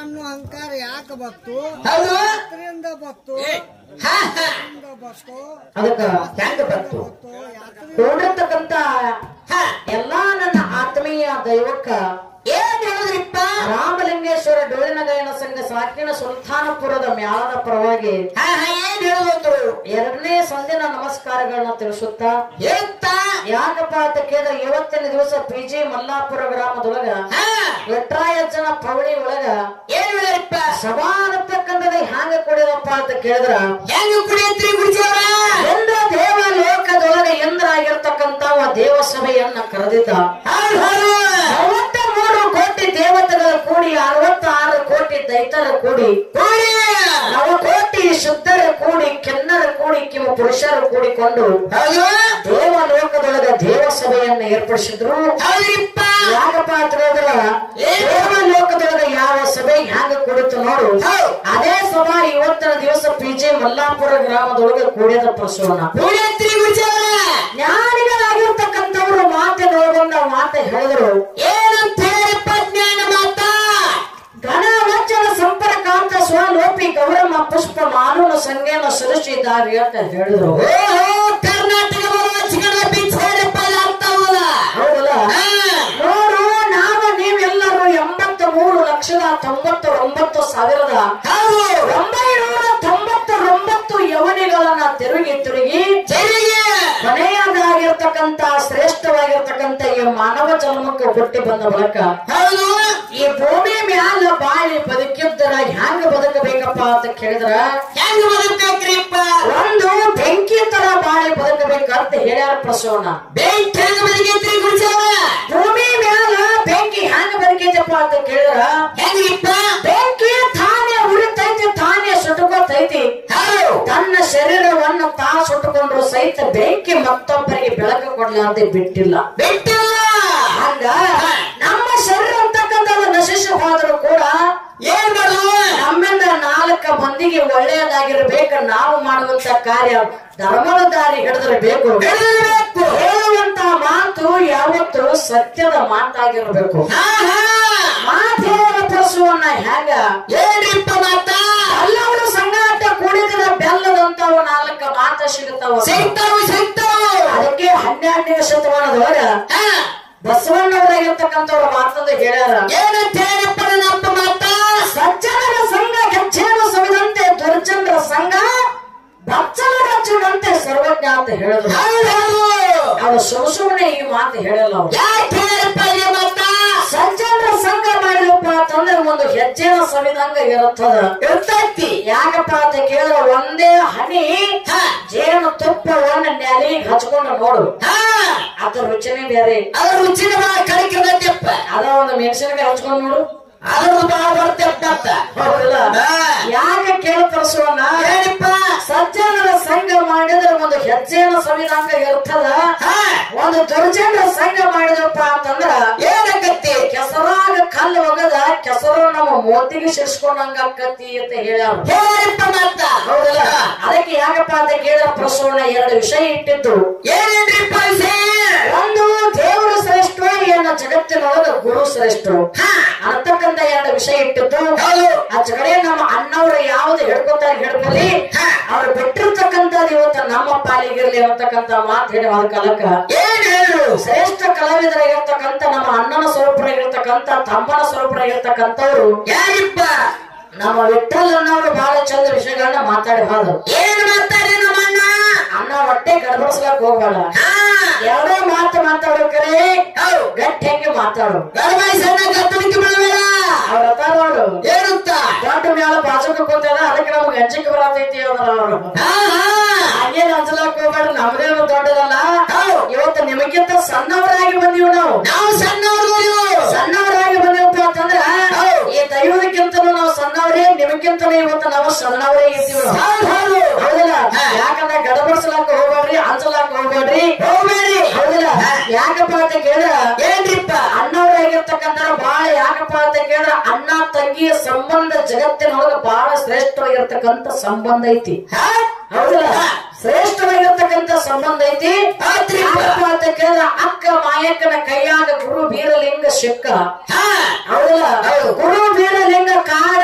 ಅನ್ನೋ ಅಹಂಕಾರ ಯಾಕೆ ಬತ್ತು ಹೌದು ಯಾತ್ರೆಯಿಂದ ಬತ್ತು ಹಾ ಹಾ ಯಾತ್ರೆಯಿಂದ ಬತ್ತು ಅದಕ್ಕ ಹೆಂಗ ಬಂತು ಬತ್ತು ಯಾತ್ರೆ ಕೊಂಡಿರ್ತಕ್ಕಂತ ಹಾ ಎಲ್ಲಾ ನನ್ನ ಆತ್ಮೀಯ ದೈವಕ್ಕ ಏನ್ ಹೇಳಿದ್ರಿಪ್ಪ ರಾಮಲಿಂಗೇಶ್ವರ ಡೋಳಿನ ಗಾಯನ ಸಂಘ ಸಾಕಿನ ಸುಲ್ತಾನಪುರದ ಮ್ಯಾಳದ ಪರವಾಗಿ ಹಾ ಹಾ ಏನ್ ಹೇಳಿದ್ರು ಎರಡನೇ ಸಂದಿನ ನಮಸ್ಕಾರಗಳನ್ನ ತಿಳಿಸುತ್ತಾ ಹೇಳ್ತಾ ಯಾಕಪ್ಪ ಅಂತ ಕೇಳಿದ್ರೆ ಇವತ್ತಿನ ದಿವಸ ಪಿ ಜಿ ಮಲ್ಲಾಪುರ ಗ್ರಾಮದೊಳಗ ಹಾ ಎಟ್ರಾಯಜ್ಜನ ಪವಳಿ ಒಳಗ ಏನ್ ಹೇಳಿದ್ರಿಪ್ಪ ಸಭಾ ಅನ್ನತಕ್ಕಂಥದ್ದು ಹ್ಯಾಂಗ ಕೊಡಿದಪ್ಪ ಅಂತ ಕೇಳಿದ್ರ ಹೆಂಗ್ ಕುಡಿಯತ್ರಿ ಗುರುಜಿಯವರ ಇಂದ್ರ ದೇವ ಲೋಕದೊಳಗೆ ಇಂದ್ರ ಆಗಿರ್ತಕ್ಕಂತ ದೇವಸಭೆಯನ್ನ ಕರೆದಿದ್ದ ಹೌದು ಹೌದು ಅರವತ್ತ ಮೂರು ಕೋಟಿ ದೇವತೆಗಳು ಕೂಡಿ ಅರವತ್ತಾರು ಕೋಟಿ ದೈತರ ಕೂಡಿ ಕೂಡಿ ನವ ಕೋಟಿ ಶುದ್ಧರ ಕೂಡಿ ಕೆನ್ನರ ಕೂಡಿ ಕಿಮ ಪುರುಷರು ಕೂಡಿಕೊಂಡು ಹೌದು ದೇವ ಲೋಕದೊಳಗ ದೇವಸಭೆಯನ್ನ ಏರ್ಪಡಿಸಿದ್ರು ಹೌದ್ರಿಪ್ಪ ಯಾಕಪ್ಪ ಅಂತ ಹೇಳಿದ್ರ ದೇವ ಲೋಕದೊಳಗ ಯಾವ ಸಭೆ ಹ್ಯಾಂಗ ಕೂಡಿತು ನೋಡು ಹೌದು. ಅದೇ ಸಭಾ ಇವತ್ತಿನ ದಿವಸ ಪಿ ಜೆ ಮಲ್ಲಾಪುರ ಗ್ರಾಮದೊಳಗೆ ಕೂಡಿದ ಪ್ರಸವನ ಕುಡಿಯತ್ರಿ ಗುರುಜಿಯವರ ಜ್ಞಾನಿಗಳಾಗಿರ್ತಕ್ಕಂಥವ್ರು ಮಾತಿನೊಳಗೊಂಡ ಮಾತು ಹೇಳಿದ್ರು ಏನಂತ ಹೇಳಿಪ್ಪ ಜ್ಞಾನ ಮಾತಾ ಗಣ ವಚನ ಸಂಪರ್ಕಾಂತ ಸ್ವಲೋಪಿ ಗೌರಮ್ಮ ಪುಷ್ಪ ಮಾನುನ ಸಂಗೇನ ಸೃಷ್ಟಿದ್ದಾರೆ ಅಂತ ಹೇಳಿದ್ರು ಓಹೋ ಕರ್ನಾಟಕ ಚಿಕನ ಬಿಚ್ ಹೇಳಿಪ್ಪ ಅರ್ಥವಲ್ಲ ಹೌದಲ್ಲ ಹಾ ನೋಡು ನಾವು ನೀವೆಲ್ಲರೂ ಎಂಬತ್ತ ಮೂರು ಲಕ್ಷದ ತೊಂಬತ್ತ ಒಂಬತ್ತು ಸಾವಿರದ ಹೌದು ಒಂಬೈನೂರ ತೊಂಬತ್ತೊಂಬತ್ತು ಯವನಿಗಳನ್ನ ತಿರುಗಿ ತಿರುಗಿ ತೆರಿಗೆ ಕೊನೆಯದಾಗಿರ್ತಕ್ಕಂತ ಶ್ರೇಷ್ಠವಾಗಿರ್ತಕ್ಕಂತ ಈ ಮಾನವ ಜನ್ಮಕ್ಕೆ ಹುಟ್ಟಿ ಬಂದ ಬಳಿಕ ಹೌದು ಈ ಭೂಮಿ ಮ್ಯಾಲ ಬಾಳಿ ಬದುಕಿದ್ದರ ಹ್ಯಾಂಗ ಬದುಕಬೇಕಪ್ಪ ಅಂತ ಕೇಳಿದ್ರ ಹೆಂಗ್ ಬದುಕ್ಬೇಕ್ರಿಪ್ಪ ಒಂದು ಬೆಂಕಿ ತರ ಬಾಳಿ ಬದುಕಬೇಕಂತ ಹೇಳ್ಯಾರ ಪ್ರಸವನ ಬೆಂಕಿ ಹೆಂಗ್ ಬದುಕೈತ್ರಿ ಗುರುಜಿಯವರ ಭೂಮಿ ಮ್ಯಾಲ ಬೆಂಕಿ ಹ್ಯಾಂಗ ಬದುಕೈತಪ್ಪ ಅಂತ ಕೇಳಿದ್ರ ಹೆಂಗ್ರಿಪ್ಪ ಬೆಂಕಿ ತಾನೇ ಉರಿತೈತಿ ತಾನೇ ಸುಟ್ಟುಕೋತೈತಿ ಹೌದು ತನ್ನ ಶರೀರವನ್ನು ತಾ ಸುಟ್ಟುಕೊಂಡ್ರು ಸಹಿತ ಬೆಂಕಿ ಮತ್ತೊಬ್ಬರಿಗೆ ಬೆಳಕು ಕೊಡ್ಲಾರ್ದೆ ಬಿಟ್ಟಿಲ್ಲ ಬಿಟ್ಟಿಲ್ಲ ಹಂಗ ನಮ್ಮ ಶರೀರ ಅಂತಕ್ಕಂಥದ್ದು ನಶಿಸಿ ಹೋದ್ರು ಕೂಡ ಏನ್ ಮಾಡುದು ನಮ್ಮಿಂದ ನಾಲ್ಕ ಮಂದಿಗೆ ಒಳ್ಳೆಯದಾಗಿರ್ಬೇಕು ನಾವು ಮಾಡುವಂತ ಕಾರ್ಯ ಧರ್ಮದ ದಾರಿ ಹಿಡಿದಿರಬೇಕು ಬೆಳೆದಿರ್ಬೇಕು. ಹೇಳುವಂತ ಮಾತು ಯಾವತ್ತು ಸತ್ಯದ ಮಾತಾಗಿರ್ಬೇಕು ಹಾ ಹಾ ಮಾತೇನ ಪರಸುವನ್ನ ಹೆಂಗ ಏನ್ರಿಪ್ಪ ಮಾತಾ ಎಲ್ಲವರು ಸಂಗಾಟ ಕೂಡಿದ್ರೆ ಬೆಲ್ಲದಂತವು ನಾಲ್ಕ ಮಾತ ಸಿಗುತ್ತಾವ ಸಿಗ್ತಾವು ಸಿಗ್ತಾವು ಅದಕ್ಕೆ ಹನ್ನೆರಡನೇ ಶತಮಾನದೊಳಗ ಹಾ ಬಸವಣ್ಣವರಾಗಿರ್ತಕ್ಕಂಥವ್ರ ಮಾತಂದು ಹೇಳ್ಯಾರ ಏನಂತ ಹೇಳಿಪ್ಪ ನನ್ನಪ್ಪ ಮಾತಾ ಸಜ್ಜನರ ಸಂಘ ಗೆಜ್ಜೆಯನ್ನು ಸವಿದಂತೆ ದುರ್ಜನರ ಸಂಘ ಬಚ್ಚಲ ರಚ್ಚುವಂತೆ ಸರ್ವಜ್ಞ ಅಂತ ಹೇಳಿದ್ರು ಹೌದು ಹೌದು ಅವ್ರು ಸುಮ್ ಸುಮ್ಮನೆ ಈ ಮಾತು ಹೇಳಲ್ಲ ಅವ್ರು ಯಾಕೆ ಹೇಳಿಪ್ಪ ಈ ಮಾತಾ ಸಜ್ಜನರ ಸಂಘ ಮಾಡಿದಪ್ಪ ಅಂತಂದ್ರೆ ಒಂದು ಹೆಜ್ಜೆನ ಸವಿದಂಗ ಇರುತ್ತದ ಇರ್ತೈತಿ ಯಾಕಪ್ಪ ಅಂತ ಕೇಳಿದ್ರೆ ಒಂದೇ ಹನಿ ಹಾ ಜೇನು ತುಪ್ಪವನ್ನ ನೆಲಿಗೆ ಹಚ್ಕೊಂಡು ನೋಡು ಹಾ ಅದ್ರ ರುಚಿನೇ ಬೇರೆ ಅದ್ರ ರುಚಿನ ಬಾಳ ಕಡಿಕಿರ್ತೈತಿಪ್ಪ ಅದ ಒಂದು ಮೆಣಸಿನಕಾಯಿ ಹಚ್ಕೊಂಡು ನೋಡು ಅದ್ರದ್ದು ಬಾಳ ಬರ್ತೈತ ಹೌದಲ್ಲ ಯಾಕೆ ಕೇಳ್ತರ್ಸೋಣ ಹೇಳಿಪ್ಪ ಸಜ್ಜನರ ಸಂಘ ಮಾಡಿದ್ರೆ ಒಂದು ಹೆಜ್ಜೆನ ಸವಿದಂಗ ಇರ್ತದ ಹಾ ಒಂದು ದುರ್ಜನರ ಸಂಘ ಮಾಡಿದಪ್ಪ ಅಂತಂದ್ರ ಏನಕ್ಕತ್ತಿ ಕೆಸರಾಗ ಕಲ್ಲು ಒಗದ ಕೆಸರು ನಮ್ಮ ಮೋತಿಗೆ ಸಿರ್ಸ್ಕೊಂಡಂಗ ಆಕ್ಕತಿ ಅಂತ ಹೇಳ್ಯಾರ ಹೇಳಿಪ್ಪ ಮಾತ ಹೌದಲ್ಲ ಅದಕ್ಕೆ ಯಾಕಪ್ಪ ಅಂತ ಕೇಳಿದ ಪ್ರಸವನ ಎರಡು ವಿಷಯ ಇಟ್ಟಿದ್ದು ಏನೇನ್ರಿಪ್ಪ ವಿಷಯ ಒಂದು ದೇವರು ಶ್ರೇಷ್ಠ ಏನ ಜಗತ್ತಿನೊಳಗ ಗುರು ಶ್ರೇಷ್ಠ ಹಾ ಅಂತಕ್ಕಂತ ಎರಡು ವಿಷಯ ಇಟ್ಟಿದ್ದು ಹೌದು ಆ ಜಗಡೆ ನಮ್ಮ ಅಣ್ಣವ್ರು ಯಾವ್ದು ಹಿಡ್ಕೊತಾರ ಹಿಡ್ಕೊಳ್ಳಿ ಹಾ. ಅವ್ರು ಬಿಟ್ಟಿರ್ತಕ್ಕಂಥದ್ದು ಇವತ್ತು ನಮ್ಮ ಪಾಲಿಗಿರ್ಲಿ ಅಂತಕ್ಕಂತ ಮಾತು ಹೇಳಿ ಅದ ಕಾಲಕ್ಕ ಏನ್ ಹೇಳು ಶ್ರೇಷ್ಠ ಕಲಾವಿದರಾಗಿರ್ತಕ್ಕಂಥ ನಮ್ಮ ಅಣ್ಣನ ಸ್ವರೂಪರಾಗಿರ್ತಕ್ಕಂಥ ತಮ್ಮನ ಸ್ವರೂಪರಾಗಿರ್ತಕ್ಕಂಥವ್ರು ಯಾರಿಪ್ಪ ನಮ್ಮ ವಿಠಲ್ ಅನ್ನೋರು ಬಹಳ ಚಂದ ವಿಷಯಗಳನ್ನ ಮಾತಾಡಿ ಹೋದ್ರು ಏನ್ ಮಾತಾಡಿ ನಮ್ಮ ಅಣ್ಣ ಅಣ್ಣ ಹೊಟ್ಟೆ ಗಡಬಡಿಸ್ಲಕ್ ಹೋಗ್ಬೇಡ ಹಾ ಎರಡೇ ಮಾತು ಮಾತಾಡೋಕರೆ ಹೌದು ಗಟ್ಟಿ ಹೆಂಗೆ ಮಾತಾಡು ಗರ್ಭಾಯಿ ಸಣ್ಣ ಗತ್ತಲಿಕ್ಕೆ ಬಿಡಬೇಡ ಅವ್ರ ನೋಡು ಏನುತ್ತ ದೊಡ್ಡ ಮ್ಯಾಲ ಬಾಜುಕ ಕೂತದ ಅದಕ್ಕೆ ನಮ್ಗೆ ಅಂಜಿಕೆ ಬರತೈತಿ ಅಂದ್ರ ಅವ್ರು ಹಾ ಹಾ ಹಂಗೇನ್ ಅಂಜಲಕ್ ಹೋಗ್ಬೇಡ ನಮ್ದೇನು ದೊಡ್ಡದಲ್ಲ ಹೌದು ಇವತ್ತು ನಿಮಗಿಂತ ಸಣ್ಣವರಾಗಿ ಬಂದೀವಿ ನಾವು ನಾವು ಸಣ್ಣವ್ರು ಸಣ್ಣವರಾಗಿ ಬಂದಿವಪ್ಪ ಅಂತಂದ್ರ ಹೌದು. ಈ ದೈವದಕ್ಕಿಂತಲೂ ನಾವು ಸಣ್ಣವರೇ ನಿಮಗಿಂತಲೂ ಇವತ್ತು ನಾವು ಸಣ್ಣವರೇ ಇದ್ದೀವಿ ನಾವು. ಹೌದು ಹೌದು ಹೌದಲ್ಲ ಹಾ. ಯಾಕಂದ್ರೆ ಗಡಬಡಿಸ್ಲಾಕ ಹೋಗ್ಬೇಡ್ರಿ ಅಂಜಲಾಕ ಹೋಗ್ಬೇಡ್ರಿ ಹೋಗ್ಬೇಡಿ ಹೌದಲ್ಲ ಹಾ. ಯಾಕಪ್ಪ ಅಂತ ಕೇಳಿದ್ರ ಏನ್ರಿಪ್ಪ ಅಣ್ಣವರಾಗಿರ್ತಕ್ಕಂಥ ಬಹಳ ಯಾಕಪ್ಪ ಅಂತ ಕೇಳಿದ್ರ ಅಣ್ಣ ತಂಗಿಯ ಸಂಬಂಧ ಜಗತ್ತಿನೊಳಗ ಬಹಳ ಶ್ರೇಷ್ಠವಾಗಿರ್ತಕ್ಕಂಥ ಸಂಬಂಧ ಐತಿ ಹಾ ಹೌದಲ್ಲ ಶ್ರೇಷ್ಠವಾಗಿರ್ತಕ್ಕಂಥ ಸಂಬಂಧ ಐತಿ ಹೌದ್ರಿ. ಯಾಕಪ್ಪ ಅಂತ ಕೇಳಿದ್ರ ಅಕ್ಕ ಮಾಯಕ್ಕನ ಕೈಯಾಗ ಗುರು ಬೀರಲಿಂಗ ಸಿಕ್ಕ ಹಾ ಹೌದಲ್ಲ ಹೌದು. ಗುರು ಬೀರಲಿಂಗ ಕಾಡ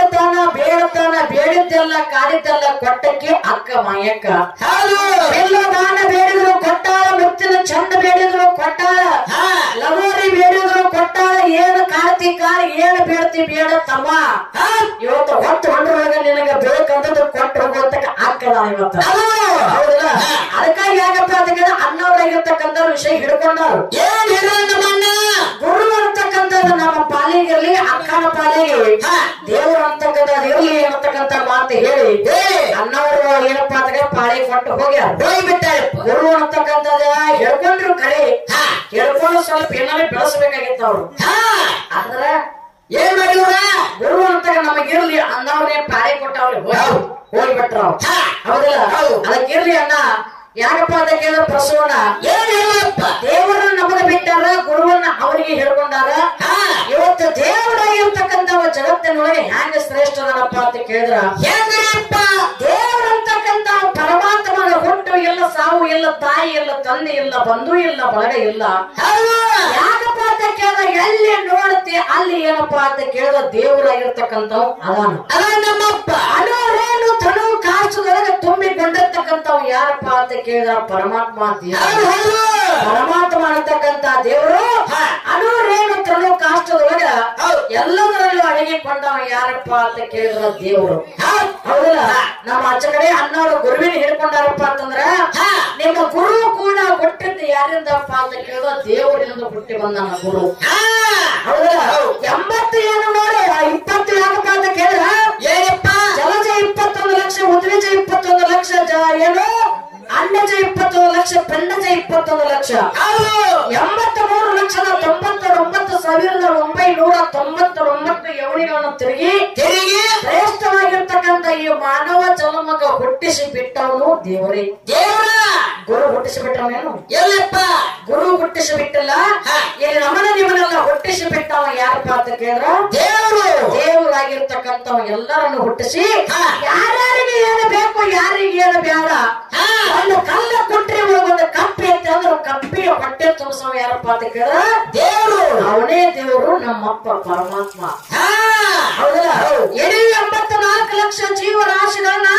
ಕಾಡಿದ್ದೆಲ್ಲ ಕೊಟ್ಟಕ್ಕೆ ಅಕ್ಕ ಮಾಯಕ್ಕ ಹೌದು ಎಲ್ಲ ದಾನ ಬೇಡಿದ್ರು ಕೊಟ್ಟಾಳ ಮುತ್ತಿನ ಚಂದ ಬೇಡಿದ್ರು ಕೊಟ್ಟಾಳ ಹಾ. ಲಗೋರಿ ಬೇಡಿದ್ರು ಕೊಟ್ಟಾಳ ಏನು ಕಾಡ್ತಿ ಕಾಲ ಏನು ಬೇಡ್ತಿ ಬೇಡ ತಮ್ಮ ಹಾ. ಇವತ್ತು ಹೊತ್ತು ಹೊಂಡ್ರೊಳಗ ನಿನಗ ಬೇಕಂತದ್ದು ಕೊಟ್ಟು ಹೋಗುವಂತ ಅಕ್ಕದ ಇವತ್ತ ಹೌದಲ್ಲ ಅದಕ್ಕಾಗಿ ಯಾಕಪ್ಪ ಅದಕ್ಕೆ ಅನ್ನವರಾಗಿರ್ತಕ್ಕಂಥ ವಿಷಯ ಹಿಡ್ಕೊಂಡಾರು ಏನ್ ಹೇಳ ನಮ್ಮಣ್ಣ ಗುರು ಅಂತಕ್ಕಂಥದ್ದು ನಮ್ಮ ಪಾಲಿಗಿರ್ಲಿ ಅಕ್ಕನ ಪಾಲಿಗೆ ಹಾ. ದೇವರು ಅಂತಕ್ಕಂಥದ್ದು ಇರ್ಲಿ ಅನ್ನತಕ್ಕಂಥ ಮಾತು ಹೇಳಿ ಹೇಳಿ. ಅನ್ನವರು ಏನಪ್ಪಾ ಅಂತಂದ್ರೆ ಪಾಳಿ ಕೊಟ್ಟು ಹೋಗ್ಯಾರ ಹೋಗ್ಬಿಟ್ಟಾರಪ್ಪ ಗುರು ಅಂತಕ್ಕಂಥದ್ದು ಹೇಳ್ಕೊಂಡ್ರು ಕರೆ ಹಾ. ಹೇಳ್ಕೊಂಡು ಸ್ವಲ್ಪ ಏನಾದ್ರು ಬೆಳೆಸಬೇಕಾಗಿತ್ತು ಅವ್ರು ಹಾ ಆದ್ರ ಏನ್ ಮಾಡಿದ್ರ ಗುರು ಅಂತ ನಮಗಿರ್ಲಿ ಅನ್ನವ್ರೇ ಪಾಳಿ ಕೊಟ್ಟವ್ರಿ ಹೌದು. ಹೋಗ್ಬಿಟ್ರು ಅವ್ರು. ಹಾ. ಹೌದಿಲ್ಲ ಹೌದು. ಅದಕ್ಕಿರ್ಲಿ ಅಣ್ಣ ಯಾಕಪ್ಪ ಅಂತ ಕೇಳಿದ್ರೆ ಪ್ರಸವನ ಏನ್ ಹೇಳಪ್ಪ ದೇವರನ್ನ ನಮಗೆ ಬಿಟ್ಟಾರ ಗುರುವನ್ನ ಅವರಿಗೆ ಹೇಳ್ಕೊಂಡಾರ ಹಾ. ಇವತ್ತು ದೇವರಾಗಿರ್ತಕ್ಕಂಥ ಜಗತ್ತಿನೊಳಗೆ ಹ್ಯಾಂಗ ಶ್ರೇಷ್ಠದನಪ್ಪ ಅಂತ ಕೇಳಿದ್ರ ಹೆಂಗ್ರಪ್ಪ ದೇವರಂತಕ್ಕಂಥ ಪರಮಾತ್ಮನ ಹುಟ್ಟು ಇಲ್ಲ ಸಾವು ಇಲ್ಲ ತಾಯಿ ಇಲ್ಲ ತಂದೆ ಇಲ್ಲ ಬಂಧು ಇಲ್ಲ ಬಳಗ ಇಲ್ಲ ಹೌದು ಯಾಕಪ್ಪ ಅಂತ ಕೇಳಿದ ಎಲ್ಲಿ ನೋಡುತ್ತೆ ಅಲ್ಲಿ ಏನಪ್ಪ ಅಂತ ಕೇಳಿದ ದೇವರಾಗಿರ್ತಕ್ಕಂಥ ಅದಾನ ಅದ ನಮ್ಮಪ್ಪ ಅನೋರೇನು ತನು ಕಾಸುದೊಳಗೆ ತುಂಬಿಕೊಂಡಿರ್ತಕ್ಕಂಥವ್ ಯಾರಪ್ಪ ಅಂತ ಕೇಳಿದ್ರ ಪರಮಾತ್ಮ ದೇವ ಹೌದು ಹೌದು ಪರಮಾತ್ಮ ಅನ್ನತಕ್ಕಂತ ದೇವರು ಹಾ. ಅನೂರೇನು ತೃಣ ಕಾಷ್ಟದೊಳಗ ಹೌದು. ಎಲ್ಲದರಲ್ಲೂ ಅಡಗಿಕೊಂಡವ ಯಾರಪ್ಪ ಅಂತ ಕೇಳಿದ್ರ ದೇವರು ಹೌದು ಹೌದಲ್ಲ ನಮ್ಮ ಆಚೆ ಕಡೆ ಅನ್ನೋರು ಗುರುವಿನ ಹಿಡ್ಕೊಂಡಾರಪ್ಪ ಅಂತಂದ್ರ ಹಾ. ನಿಮ್ಮ ಗುರು ಕೂಡ ಹುಟ್ಟಿದ್ದು ಯಾರಿಂದಪ್ಪ ಅಂತ ಕೇಳಿದ ದೇವರಿಂದ ಹುಟ್ಟಿ ಬಂದನ ಗುರು ಹಾ ಹೌದಲ್ಲ ಹೌದು. ಎಂಬತ್ತು ಏನು ನೋಡಿ ಇಪ್ಪತ್ತು ಯಾಕಪ್ಪ ಅಂತ ಕೇಳಿದ್ರ ಏನಪ್ಪ ಜಲಜ ಇಪ್ಪತ್ತೊಂದು ಲಕ್ಷ ಉದ್ವಿಜ ಇಪ್ಪತ್ತೊಂದು ಲಕ್ಷ ಜ ಏನು ಅನ್ನಜ ಇಪ್ಪತ್ತೊಂದು ಲಕ್ಷ ಪೆಂಡಜ ಇಪ್ಪತ್ತೊಂದು ಲಕ್ಷ ಹೌದು ಎಂಬತ್ತ ಮೂರು ಲಕ್ಷದ ತೊಂಬತ್ತೊಂಬತ್ತು ಸಾವಿರದ ಒಂಬೈನೂರ ತೊಂಬತ್ತೊಂಬತ್ತು ಯವನಿಗಳನ್ನು ತಿರುಗಿ ತಿರುಗಿ ಶ್ರೇಷ್ಠವಾಗಿರ್ತಕ್ಕಂಥ ಈ ಮಾನವ ಜನ್ಮಗ ಹುಟ್ಟಿಸಿ ಬಿಟ್ಟವನು ದೇವರೇ ದೇವ್ರ ಗುರು ಹುಟ್ಟಿಸಿ ಬಿಟ್ಟವನೇನು ಎಲ್ಲಪ್ಪ ಗುರು ಹುಟ್ಟಿಸಿ ಬಿಟ್ಟಿಲ್ಲ ಹಾ. ಇಲ್ಲಿ ನಮ್ಮನ್ನ ನಿಮ್ಮನ್ನೆಲ್ಲ ಹುಟ್ಟಿಸಿ ಬಿಟ್ಟವ ಯಾರಪ್ಪ ಅಂತ ಕೇಳಿದ್ರ ದೇವ್ರು ದೇವರಾಗಿರ್ತಕ್ಕಂಥವ ಎಲ್ಲರನ್ನು ಹುಟ್ಟಿಸಿ ಹಾ. ಯಾರ್ಯಾರಿಗೆ ಏನು ಬೇಕು ಯಾರಿಗೆ ಏನು ಬೇಡ ಹಾ. ಒಂದು ಕಲ್ಲ ಕೊಟ್ರೆ ಒಂದು ಕಪ್ಪಿ ಅಂತ ಅಂದ್ರೆ ಕಪ್ಪಿಯ ಹೊಟ್ಟೆ ತುಂಬಿಸವ ಯಾರಪ್ಪ ಅಂತ ಕೇಳಿದ್ರ ದೇವ್ರು ಅವನೇ ದೇವರು ನಮ್ಮಪ್ಪ ಪರಮಾತ್ಮ ಹಾ ಹೌದಲ್ಲ ಇಡೀ ಎಂಬತ್ತ ನಾಲ್ಕು ಲಕ್ಷ ಜೀವರಾಶಿಗಳನ್ನ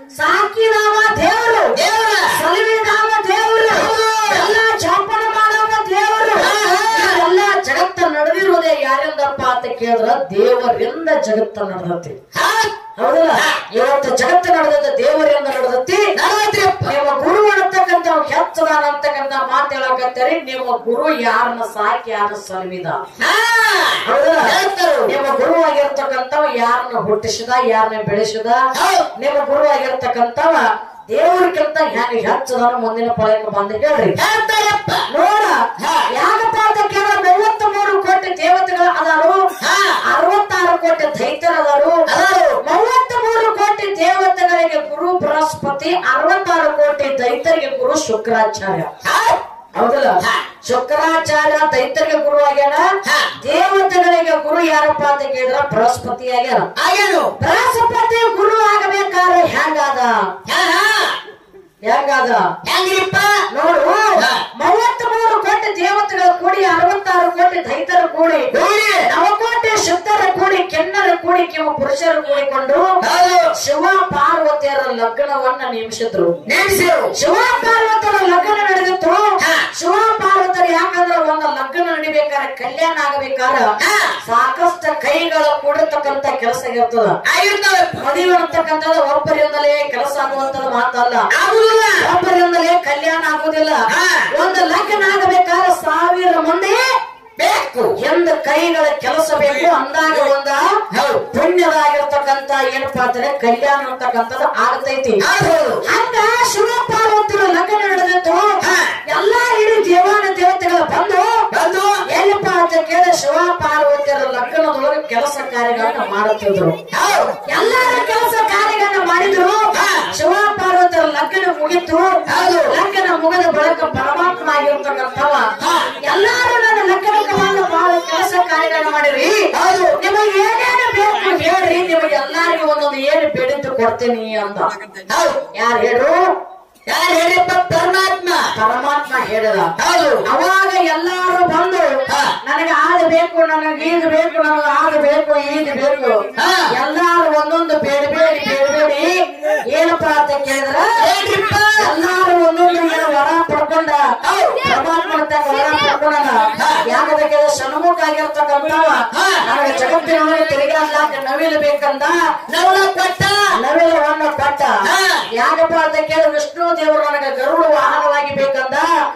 ಸಾಕಿದವ ದೇವರು ದೇವ್ರ ಸಲುವಿದವ ದೇವರು ಎಲ್ಲ ಜೋಪಾನ ಮಾಡವ ದೇವರು ಎಲ್ಲ ಜಗತ್ತ ನಡೆದಿರುವುದೇ ಯಾರಿಂದಪ್ಪ ಅಂತ ಕೇಳಿದ್ರ ದೇವರಿಂದ ಜಗತ್ತ ನಡೆದತಿ ಹಾ ಹೌದಲ್ಲ ಇವತ್ತು ಜಗತ್ತು ನಡೆದದ್ದು ದೇವರಿಂದ ನಡೆದತಿ ನಡವತ್ರಿಪ್ಪ ನಿಮ್ಮ ಗುರು ಅನ್ನತಕ್ಕಂಥ ಹೆಚ್ಚದಾನ ಅಂತಕ್ಕಂಥ ಮಾತು ಹೇಳಕತ್ತೀರಿ ನಿಮ್ಮ ಗುರು ಯಾರನ್ನ ಸಾಕಿ ಯಾರನ್ನ ಸಲುವಿದ ಹಾ ಹೌದಲ್ಲ ಹೇಳ್ತಾರು ನಿಮ್ಮ ಗುರು ಆಗಿರ್ತಕ್ಕಂಥವ ಯಾರನ್ನ ಹುಟ್ಟಿಸಿದ ಯಾರನ್ನ ಬೆಳೆಸಿದ ಹೌದು. ನಿಮ್ಮ ಗುರು ಆಗಿರ್ತಕ್ಕಂಥವ ದೇವರಿಗಿಂತ ಹೆಂಗ ಹೆಚ್ಚದಾನ ಮುಂದಿನ ಪಳಕ್ಕೆ ಬಂದು ಹೇಳ್ರಿ ಹೇಳ್ತಾರಪ್ಪ ನೋಡ ಹಾ. ಯಾಕಪ್ಪ ಅಂತ ಕೇಳ ಮೂವತ್ತ ಮೂರು ಕೋಟಿ ದೇವತೆಗಳು ಅದಾರು ಹಾ. ಅರವತ್ತಾರು ಕೋಟಿ ದೈತ್ಯರು ಅದಾರು ಅದಾರು. ಮೂವತ್ತ ಮೂರು ಕೋಟಿ ದೇವತೆಗಳಿಗೆ ಗುರು ಬೃಹಸ್ಪತಿ ಅರವತ್ತಾರು ಕೋಟಿ ದೈತ್ಯರಿಗೆ ಗುರು ಶುಕ್ರಾಚಾರ್ಯ ಹಾ ಹೌದಲ್ಲ ಹಾ. ಶುಕ್ರಾಚಾರ್ಯ ದೈತ್ಯರಿಗೆ ಗುರು ಆಗ್ಯಾನ ಹಾ. ದೇವತೆಗಳಿಗೆ ಗುರು ಯಾರಪ್ಪ ಅಂತ ಕೇಳಿದ್ರ ಬೃಹಸ್ಪತಿ ಆಗ್ಯಾನ ಆಗೇನು ಬೃಹಸ್ಪತಿ ಗುರು ಆಗಬೇಕಾದ್ರೆ ಹೆಂಗಾದ ಹಾ ಹಾ ಹೆಂಗಾದ ಹೆಂಗ್ರಿಪ್ಪ ನೋಡು ಹಾ. ಮೂವತ್ತ್ ಮೂರು ಕೋಟಿ ದೇವತೆಗಳು ಕೂಡಿ ಅರವತ್ತಾರು ಕೋಟಿ ದೈತರು ಕೂಡಿ ಕೂಡಿ. ನವಕೋಟಿ ಶುದ್ಧರ ಕೂಡಿ ಕೆನ್ನರ ಕೂಡಿ ಕಿವ ಪುರುಷರು ಕೂಡಿಕೊಂಡು ಹೌದು ಶಿವ ಪಾರ್ವತಿಯರ ಲಗ್ನವನ್ನ ನೇಮಿಸಿದ್ರು ನೇಮಿಸಿರು ಶಿವ ಪಾರ್ವತರ ಲಗ್ನ ನಡೆದಿತ್ತು ಹಾ. ಶಿವ ಪಾರ್ವತರು ಯಾಕಂದ್ರೆ ಒಂದು ಲಗ್ನ ನಡಿಬೇಕಾದ್ರೆ ಕಲ್ಯಾಣ ಆಗಬೇಕಾದ್ರೆ ಹಾ. ಸಾಕಷ್ಟು ಕೈಗಳ ಕೂಡಿರ್ತಕ್ಕಂತ ಕೆಲಸ ಇರ್ತದ ಆಗಿರ್ತಾವಪ್ಪ ಮದುವೆ ಅಂತಕ್ಕಂಥದ್ದು ಒಬ್ಬರಿಂದಲೇ ಕೆಲಸ ಆಗುವಂತದ್ದು ಮಾತಲ್ಲ ಆಗುದಿಲ್ಲ ಒಬ್ಬರಿಂದಲೇ ಕಲ್ಯಾಣ ಆಗುದಿಲ್ಲ ಹಾ. ಒಂದು ಲಗ್ನ ಆಗಬೇಕಾದ್ರೆ ಸಾವಿರ ಮಂದಿ ಬೇಕು ಎಂದ ಕೈಗಳ ಕೆಲಸ ಬೇಕು ಅಂದಾಗ ಒಂದ ಹೌದು. ಪುಣ್ಯದಾಗಿರ್ತಕ್ಕಂತ ಏನಪ್ಪಾ ಅಂತಂದ್ರೆ ಕಲ್ಯಾಣ ಅಂತಕ್ಕಂಥದ್ದು ಆಗತೈತಿ ಹೌದು. ಹಂಗ ಶಿವ ಪಾರ್ವತಿಯ ಲಗ್ನ ನಡೆದಿತ್ತು ಹಾ. ಎಲ್ಲಾ ಇಡೀ ದೇವಾನ ದೇವತೆಗಳು ಬಂದು ಬಂದು ಏನಪ್ಪಾ ಅಂತ ಕೇಳಿದ್ರೆ ಶಿವ ಪಾರ್ವತಿಯರ ಲಗ್ನದೊಳಗೆ ಕೆಲಸ ಕಾರ್ಯಗಳನ್ನ ಮಾಡುತ್ತಿದ್ರು ಹೌದು ಎಲ್ಲರ ಕೆಲಸ ಕಾರ್ಯಗಳನ್ನ ಮಾಡಿದ್ರು ಹಾ. ಶಿವ ಪಾರ್ವತಿಯರ ಲಗ್ನ ಮುಗಿತು ಹೌದು. ಲಗ್ನ ಮುಗಿದ ಬಳಿಕ ಪರಮಾತ್ಮ ಆಗಿರ್ತಕ್ಕಂಥವ ಹಾ. ಎಲ್ಲಾರು ನನ್ನ ಲಗ್ನಕ್ಕೆ ಬಂದು ಬಹಳ ಕೆಲಸ ಕಾರ್ಯಗಳನ್ನ ಮಾಡಿರಿ ಹೌದು. ನಿಮಗೆ ಏನೇನು ಬೇಕು ಹೇಳ್ರಿ ನಿಮಗೆ ಎಲ್ಲಾರಿಗೂ ಒಂದೊಂದು ಏನು ಬೇಡಿದ್ದು ಕೊಡ್ತೀನಿ ಅಂತ ಹೌದು ಯಾರು ಹೇಳು ಯಾರು ಹೇಳಿಪ್ಪ ಪರಮಾತ್ಮ ಪರಮಾತ್ಮ ಹೇಳಿದ ಹೌದು ಅವಾಗ ಎಲ್ಲಾರು ಬಂದು ಹಾ. ನನಗೆ ಆದ ಬೇಕು ನನಗೆ ಇದು ಬೇಕು ನನಗೆ ಆದ ಬೇಕು ಇದು ಬೇಕು ಹಾ. ಎಲ್ಲಾರು ಒಂದೊಂದು ಬೇಡಬೇಡಿ ಬೇಡಬೇಡಿ ಆಗಿರ್ತಕ್ಕಂಥವ ನನಗೆ ಜಗತ್ತಿನೊಳಗೆ ತಿರುಗಾಡ್ಲಾಕ ನವಿಲು ಬೇಕಂದ ನವಲ ಕೊಟ್ಟ ನವಿಲವನ್ನು ಕೊಟ್ಟ ಹಾ. ಯಾಕಪ್ಪ ಅಂತ ಕೇಳಿ ವಿಷ್ಣು ದೇವರು ನನಗೆ ಗರುಡ ವಾಹನವಾಗಿ ಬೇಕಂದ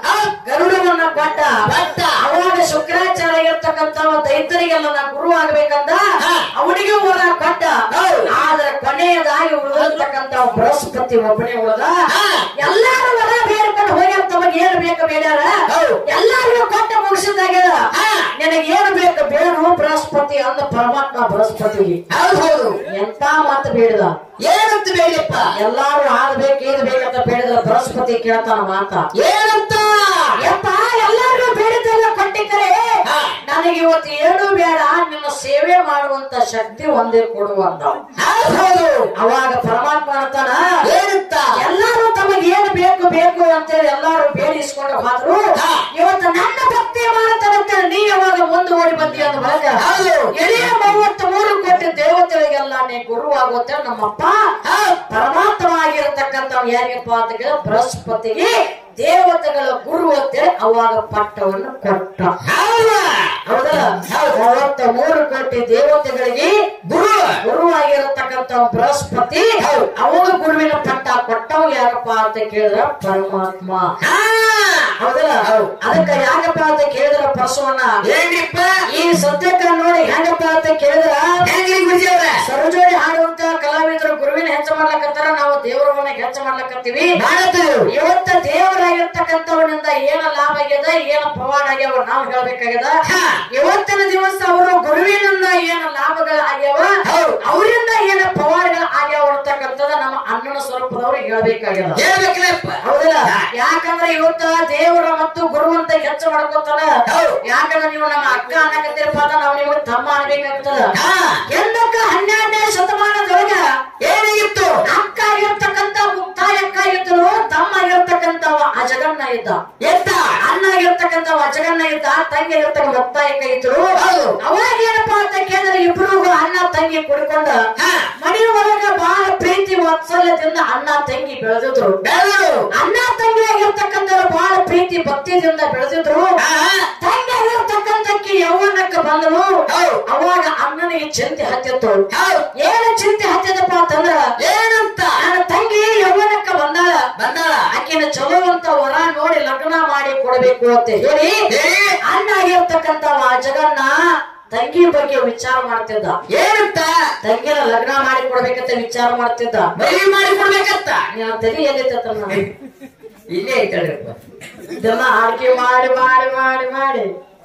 ಗರುಡವನ್ನ ಕೊಟ್ಟ ಕೊಟ್ಟ. ಅವಾಗ ಶುಕ್ರಾಚಾರ್ಯ ಇರ್ತಕ್ಕಂಥವ ದೈತ್ಯರಿಗೆಲ್ಲ ನಾ ಗುರು ಆಗ್ಬೇಕಂದ ಹಾ. ಅವನಿಗೆ ವರ ಕೊಟ್ಟ ಹೌದು. ಆದ್ರೆ ಕೊನೆಯದಾಗಿ ಉಳಿದಿರ್ತಕ್ಕಂಥ ಬೃಹಸ್ಪತಿ ಒಬ್ಬನೇ ಉಳಿದ ಹಾ. ಎಲ್ಲಾರು ವರ ಬೇಡ್ಕೊಂಡು ಹೋಗ್ಯಾರ ತಮಗೆ ಏನು ಬೇಕು ಬೇಡ್ಯಾರ ಹೌದು. ಎಲ್ಲಾರಿಗೂ ಕೊಟ್ಟ ಮುಗಿಸಿದಾಗ್ಯದ ಹಾ. ನಿನಗೆ ಏನು ಬೇಕು ಬೇಡ ಬೃಹಸ್ಪತಿ ಅಂದ ಪರಮಾತ್ಮ ಬೃಹಸ್ಪತಿಗೆ ಹೌದು ಹೌದು ಎಂತ ಮಾತು ಬೇಡಿದ ಏನಂತ ಬೇಡಿಯಪ್ಪ ಎಲ್ಲಾರು ಆಡ್ಬೇಕು ಇದು ಬೇಕಂತ ಬೇಡಿದ್ರ ಬೃಹಸ್ಪತಿ ಕೇಳ್ತಾನ ಮಾತ ಏನಂತ ಯಪ್ಪ ಎಲ್ಲಾರು ಬೇಡಿದ್ದೆಲ್ಲ ಕೊಟ್ಟಿದ್ದರೆ ಹಾ. ನನಗೆ ಇವತ್ತು ಏನು ಬೇಡ ನಿನ್ನ ಸೇವೆ ಮಾಡುವಂತ ಶಕ್ತಿ ಒಂದೇ ಕೊಡು ಅಂದ ಹೌದು ಹೌದು ಅವಾಗ ಪರಮಾತ್ಮ ಅಂತಾನ ಏನಂತ ಎಲ್ಲಾರು ತಮಗೆ ಏನು ಬೇಕು ಬೇಕು ಅಂತೇಳಿ ಎಲ್ಲಾರು ಬೇಡಿಸ್ಕೊಂಡು ಹೋದ್ರು ಹಾ. ಇವತ್ತು ನನ್ನ ಭಕ್ತಿ ಮಾಡ್ತಾರಂತ ನೀ ಯಾವಾಗ ಮುಂದೆ ಓಡಿ ಬಂದಿ ಅಂತ ಬರಗ ಹೌದು. ಎಳೆಯ ಮೂವತ್ತು ಮೂರು ಕೋಟಿ ದೇವತೆಗಳಿಗೆಲ್ಲ ನೀ ಗುರು ಆಗುತ್ತೆ ನಮ್ಮಪ್ಪ ಪರಮಾತ್ಮ ಆಗಿರತಕ್ಕಂತ ಯಾರಿಗಪ್ಪ ಅಂತ ಕೇಳಿದ್ರೆ ಬೃಹಸ್ಪತಿಗೆ ದೇವತೆಗಳ ಗುರು ಅಂತೇಳಿ ಅವಾಗ ಪಟ್ಟವನ್ನು ಕೊಟ್ಟ ಹೌದಾ ಹೌದಲ್ಲ ಮೂವತ್ತ ಮೂರು ಕೋಟಿ ದೇವತೆಗಳಿಗೆ ಗುರು ಗುರುವಾಗಿರತಕ್ಕಂತ ಬೃಹಸ್ಪತಿ ಅವಾಗ ಗುರುವಿನ ಪಟ್ಟ ಕೊಟ್ಟವ್ ಯಾರಪ್ಪ ಅಂತ ಕೇಳಿದ್ರ ಪರಮಾತ್ಮ ಹಾ ಹೌದಲ್ಲ ಅದಕ್ಕ ಯಾಕಪ್ಪ ಅಂತ ಕೇಳಿದ್ರ ಪರಶುವನ್ನ ಏನ್ರಿಪ್ಪ ಈ ಸದ್ಯಕ್ಕ ನೋಡಿ ಹೆಂಗಪ್ಪ ಅಂತ ಕೇಳಿದ್ರ ಹೆಂಗ್ರಿ ಗುರುಜಿಯವ್ರ ಸರೋಜೋಡಿ ಹಾಡುವಂತ ಕಲಾವಿದರು ಗುರುವಿನ ಹೆಚ್ಚು ಮಾಡ್ಲಕತ್ತಾರ ನಾವು ದೇವರವನ್ನ ಹೆಚ್ಚು ಮಾಡ್ಲಕತ್ತೀವಿ ಮಾಡತ್ತು ಇವತ್ತ ದೇವರಾಗಿರ್ತಕ್ಕಂಥವನಿಂದ ಏನ ಲಾಭ ಆಗ್ಯದ ಏನ ಪವಾಡ ಆಗ್ಯಾವ ನಾವು ಹೇಳ್ಬೇಕಾಗ್ಯದ ಹಾ. ಇವತ್ತಿನ ದಿವಸ ಅವರು ಗುರುವಿನಿಂದ ಏನ ಲಾಭಗಳು ಆಗ್ಯಾವ ಹೌದು. ಅವರಿಂದ ಏನ ಪವಾಡಗಳು ಆಗ್ಯಾವ ಅಂತಕ್ಕಂಥದ ನಮ್ಮ ಅಣ್ಣನ ಸ್ವರೂಪದವ್ರು ಹೇಳ್ಬೇಕಾಗ್ಯದ ಹೇಳ್ಬೇಕಲ್ಲಪ್ಪ ಹೌದಲ್ಲ ಯಾಕಂದ್ರೆ ಇವತ್ತ ದೇವರ ಮತ್ತು ಗುರುವಂತ ಹೆಚ್ಚು ಮಾಡ್ಕೊತಾರ ಹೌದು. ಯಾಕಂದ್ರೆ ನೀವು ನಮ್ಮ ಅಕ್ಕ ಅನ್ನಕತ್ತೀರಪ್ಪ ಅಂತ ನಾವು ನಿಮಗೆ ತಮ್ಮ ಅನ್ಬೇಕಾಗ್ತದ ಹಾ ಎಂದಕ್ಕ ಹನ್ನೆರಡನೇ ಶತಮಾನದೊಳಗ ಏನಾಗಿತ್ತು ಅಕ್ಕ ಆಗಿರ್ತಕ್ಕಂತ ಮುಕ್ತಾಯ ಅಕ್ಕ ಇದ್ರು ತಮ್ಮ ಆಗಿರ್ತಕ್ಕಂಥವ ಅಜಗನ್ನ ಇದ್ದ ಎತ್ತ ಅಣ್ಣ ಆಗಿರ್ತಕ್ಕಂಥವ ಅಜಗನ್ನ ಇದ್ದ ತಂಗಿ ಆಗಿರ್ತಕ್ಕಂಥ ಮುಕ್ತಾಯಕ ಇದ್ರು ಹೌದು. ಅವಾಗ ಏನಪ್ಪಾ ಅಂತ ಕೇಳಿದ್ರೆ ಇಬ್ರಿಗೂ ಅಣ್ಣ ತಂಗಿ ಕುಡ್ಕೊಂಡ ಹಾ. ಮನೆ ಒಳಗ ಬಹಳ ಪ್ರೀತಿ ವಾತ್ಸಲ್ಯದಿಂದ ಅಣ್ಣ ತಂಗಿ ಬೆಳೆದಿದ್ರು ಬೆಳೆದರು ಅಣ್ಣ ತಂಗಿ ಆಗಿರ್ತಕ್ಕಂಥವ್ರು ಬಹಳ ಪ್ರೀತಿ ಭಕ್ತಿಯಿಂದ ಬೆಳೆದಿದ್ರು ಹಾ ತಂಗಿ ಆಗಿರ್ತಕ್ಕಂಥಕ್ಕೆ ಯೌವನಕ್ಕೆ ಬಂದಳು ಹೌದು. ಅವಾಗ ಅಣ್ಣನಿಗೆ ಚಿಂತೆ ಹತ್ತಿತ್ತು ಹೌದು ಏನು ಚಿಂತೆ ಹತ್ತಿದಪ್ಪ ಅಂತಂದ್ರ ಏನಂತ ನನ್ನ ತಂಗಿ ಯೌವನಕ್ಕ ಬಂದಾಳ ಬಂದಾಳ ಆಕಿನ ಚಲೋ ಅಂತ ವರ ನೋಡಿ ಲಗ್ನ ಮಾಡಿ ಕೊಡಬೇಕು ಅಂತ ಹೇಳಿ ಹೇಳಿ ಅಣ್ಣ ಆಗಿರ್ತಕ್ಕಂತ ಜಗನ್ನ ತಂಗಿ ಬಗ್ಗೆ ವಿಚಾರ ಮಾಡ್ತಿದ್ದ ಏನಂತ ತಂಗಿನ ಲಗ್ನ ಮಾಡಿ ಕೊಡ್ಬೇಕಂತ ವಿಚಾರ ಮಾಡ್ತಿದ್ದ ಮದುವೆ ಮಾಡಿ ಕೊಡ್ಬೇಕಂತ ನಿನ್ನ ತಲೆ ಎಲ್ಲಿತ್ತ ಇಲ್ಲೇ ಐತಳ್ರಿಪ್ಪ ಇದೆಲ್ಲ ಆಯ್ಕೆ ಮಾಡಿ ಮಾಡಿ ಮಾಡಿ ಮಾಡಿ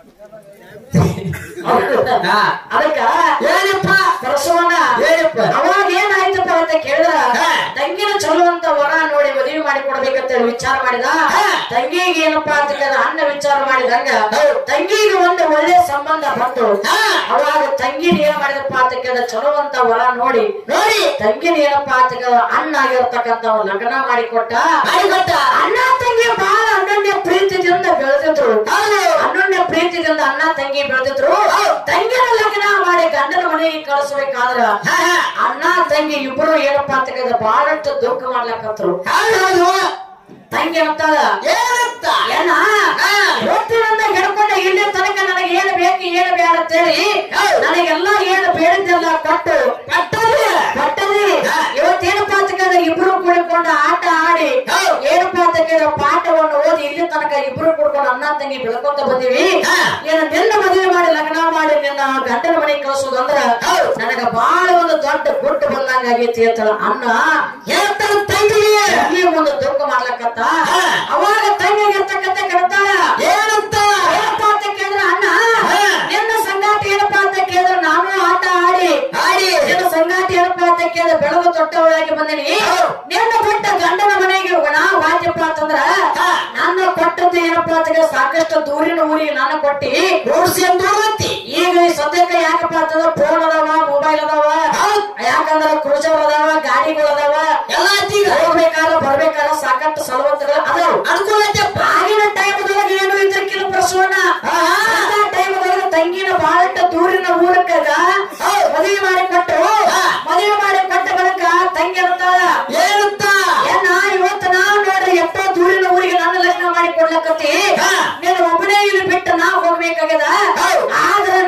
ಹೌದಾ? ಹಾ. ಅದಕ್ಕ ಏನಪ್ಪ ಪರಶುವನ್ನ ಏನಪ್ಪ ಅವಾಗ ಏನಾಯ್ತಪ್ಪ ಅಂತ ಕೇಳಿದ್ರ ಹಾ. ತಂಗಿನ ಚಲೋ ಅಂತ ವರ ನೋಡಿ ಮದುವೆ ಮಾಡಿ ಕೊಡ್ಬೇಕಂತ ಹೇಳಿ ವಿಚಾರ ಮಾಡಿದ ಹಾ. ತಂಗಿಗೆ ಏನಪ್ಪಾ ಅಂತ ಕೇಳಿದ್ರೆ ಅಣ್ಣ ವಿಚಾರ ಮಾಡಿದಂಗ ಹೌದು. ತಂಗಿಗೆ ಒಂದು ಒಳ್ಳೆ ಸಂಬಂಧ ಬಂತು ಹಾ. ಅವಾಗ ತಂಗಿನ ಏನ್ ಮಾಡಿದಪ್ಪ ಅಂತ ಕೇಳಿದ್ರೆ ಚಲೋ ಅಂತ ವರ ನೋಡಿ ನೋಡಿ ತಂಗಿನ ಏನಪ್ಪಾ ಅಂತ ಕೇಳಿದ್ರೆ ಅಣ್ಣ ಆಗಿರ್ತಕ್ಕಂಥ ಲಗ್ನ ಮಾಡಿ ಕೊಟ್ಟ ಮಾಡಿಕೊಟ್ಟ ಅಣ್ಣ ತಂಗಿ ಬಹಳ ಅನನ್ಯ ಪ್ರೀತಿಯಿಂದ ಬೆಳೆದಿದ್ರು ಹೌದು ಅನನ್ಯ ಪ್ರೀತಿಯಿಂದ ಅಣ್ಣ ತಂಗಿ ಬೆಳೆದಿದ್ರು ತಂಗಿನ ಲಗ್ನ ಮಾಡಿ ಗಂಡನ ಮನೆಗೆ ಕಳಿಸ್ಬೇಕಾದ್ರ ಹಾ, ಹಾ. ಅಣ್ಣ ತಂಗಿ ಇಬ್ರು ಏನಪ್ಪಾ ಅಂತ ಕೇಳಿದ್ರೆ ಬಹಳಷ್ಟು ದುಃಖ ಮಾಡ್ಲಕತ್ರು ಹೌದು ತಂಗಿ ಅಂತಾಳ ಏನಂತ ಏನ ಹಾ. ಹೊತ್ತಿನಿಂದ ಹಿಡ್ಕೊಂಡ ಇಲ್ಲಿ ತನಕ ನನಗೆ ಏನು ಬೇಕು ಏನು ಬೇಡ ಅಂತೇಳಿ ಹೌದು. ನನಗೆಲ್ಲ ಏನು ಬೇಡಿದ್ದೆಲ್ಲ ಕೊಟ್ಟು ಪಟ್ಟಲ್ಲಿ ಕೊಟ್ಟದಿ ಹಾ. ಇವತ್ತೇನಪ್ಪಾ ಅಂತ ಕೇಳಿದ್ರೆ ಇಬ್ರು ಕೂಡಿಕೊಂಡು ಆಟ ಆಡಿ ಹೌದು. ಏನಪ್ಪಾ ಅಂತ ಕೇಳಿದ್ರೆ ಪಾಠವನ್ನು ಓದಿ ಇಲ್ಲಿ ತನಕ ಇಬ್ರು ಕೂಡ್ಕೊಂಡು ಅಣ್ಣ ತಂಗಿ ಬೆಳ್ಕೊಂತ ಬಂದಿವಿ ಹಾ. ನೀನು ನಿನ್ನ ಮದುವೆ ಮಾಡಿ ಲಗ್ನ ಮಾಡಿ ನಿನ್ನ ಗಂಡನ ಮನೆಗೆ ಕಳಿಸೋದು ಅಂದ್ರ ಹೌದು. ನನಗ ಬಹಳ ಒಂದು ದೊಡ್ಡ ಗುಟ್ಟು ಬಂದಂಗ ಆಗೈತಿ ಅಂತ ಅಣ್ಣ ಹೇಳ್ತಾನ ತಂಗಿಗೆ ತಂಗಿ ಒಂದು ದುಃಖ ಮಾಡ್ಲಕತ್ತ ಹಾ. ಅವಾಗ ತಂಗಿಗಿರ್ತಕ್ಕಂಥ ಕರ್ತಾಳ ಏನಂತ ಏನಪ್ಪಾ ಅಂತ ಕೇಳಿದ್ರೆ ಅಣ್ಣ ಹಾ. ನಿನ್ನ ಸಂಗಾತಿ ಏನಪ್ಪಾ ಅಂತ ಕೇಳಿದ್ರೆ ನಾನು ಆಟ ಆಡಿ ಆಡಿ ನಿನ್ನ ಸಂಗಾತಿ ಏನಪ್ಪಾ ಅಂತ ಕೇಳಿದ್ರೆ ಬೆಳಗು ತೊಟ್ಟವಳಾಗಿ ಬಂದಿನಿ ಹೌದು. ನಿನ್ನ ಕೊಟ್ಟ ಗಂಡನ ಮನೆಗೆ ನಾ ವಾದ್ಯಪ್ಪ ಅಂತಂದ್ರ ಹಾ. ನನ್ನ ಕೊಟ್ಟದ್ದು ಏನಪ್ಪಾ ಅಂತ ಕೇಳಿದ್ರೆ ಸಾಕಷ್ಟು ದೂರಿನ ಊರಿಗೆ ನಾನು ಕೊಟ್ಟಿ ಓಡಿಸಿ ಅಂದೂರ್ವತ್ತಿ ಈಗ ಈ ಸದ್ಯಕ್ಕೆ ಯಾಕಪ್ಪ ಅಂತಂದ್ರ ಫೋನ್ ಅದಾವ ಮೊಬೈಲ್ ಅದಾವ ಹೌದು. ಯಾಕಂದ್ರ ಕ್ರೂಸರ್ ಅದಾವ ಗಾಡಿಗಳು ಅದಾವ ಎಲ್ಲ ಆತೀಗ ಹೋಗ್ಬೇಕಾದ್ರೆ ಬರ್ಬೇಕಾದ್ರೆ ಸಾಕಷ್ಟು ಸಲವತ್ತುಗಳು ಅದಾವ ಅನುಕೂಲ ಐತಪ್ಪ ಆಗಿನ ಟೈಮ್ದೊಳಗೆ ಏನು ಇದ್ರಕ್ಕಿಲ್ಲ ಪ್ರಸವನ ಹಾ. ಟೈಮ್ದೊಳಗೆ ತಂಗಿನ ಬಹಳಷ್ಟು ದೂರಿನ ಊರಕ್ಕಾಗ ಹೌದು. ಮದುವೆ ಮಾಡಿ ಕೊಟ್ಟು ಹಾ. ಮದುವೆ ಮಾಡಿ ಕೊಟ್ಟ ಬಳಿಕ ತಂಗಿ ಅಂತಾಳ ಏನಂತ ಏನ ಇವತ್ತು ನಾವ್ ನೋಡ್ರಿ ಎಷ್ಟೋ ದೂರಿನ ಊರಿಗೆ ನನ್ನ ಲಗ್ನ ಮಾಡಿ ಕೊಡ್ಲಕತ್ತಿ ಹಾ. ನೀನು ಒಬ್ಬನೇ ಇಲ್ಲಿ ಬಿಟ್ಟು ನಾ ಹೋಗ್ಬೇಕಾಗ್ಯದ ಹೌದು. ಆದ್ರೆ